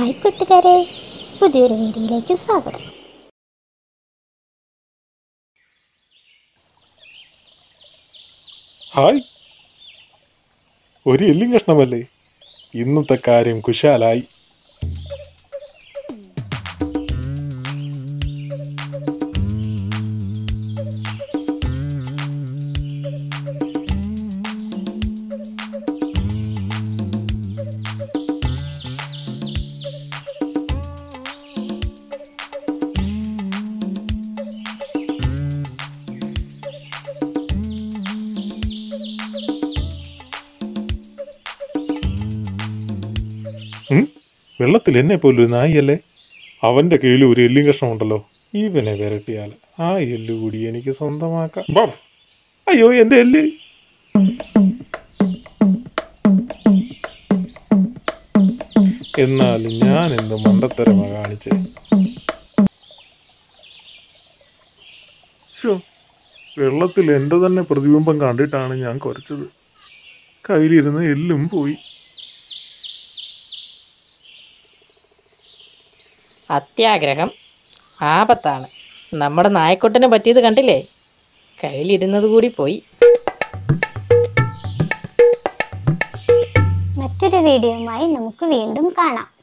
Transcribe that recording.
Hi കൂട്ടുകാരെ പുതിയൊരു വീഡിയോയിലേക്ക് സ്വാഗതം ഹായ് ഒരു എല്ലും കഷ്ണമല്ലേ ഇന്നത്തെ കാര്യം കുശാലായി ഉം? വെള്ളത്തിൽ എന്നെ പോലൊരു നായല്ലേ അവന്റെ കയ്യിൽ ഒരു എല്ലും കഷ്ണമുണ്ടല്ലോ ഇവനെ വിരട്ടിയാൽ ആ എല്ല് കൂടി എനിക്ക് സ്വന്തമാക്കാം ബഫ്! അയ്യോ എന്റെ എല്ല് എന്നാലും ഞാൻ എന്ത് മണ്ടത്തരമാ കാണിച്ചേ ശോ, വെള്ളത്തിൽ എന്റെ തന്നെ പ്രതിബിംബം കണ്ടിട്ടാണ് ഞാൻ കുറച്ചത് കയ്യിലിരുന്ന് എല്ലും പോയി അത്യാഗ്രഹം ആപത്താണ് നമ്മുടെ നായക്കൊട്ടിന് പറ്റിയത് കണ്ടില്ലേ കയ്യിലിരുന്നത് കൂടി പോയി മറ്റൊരു വീഡിയോയുമായി നമുക്ക് വീണ്ടും കാണാം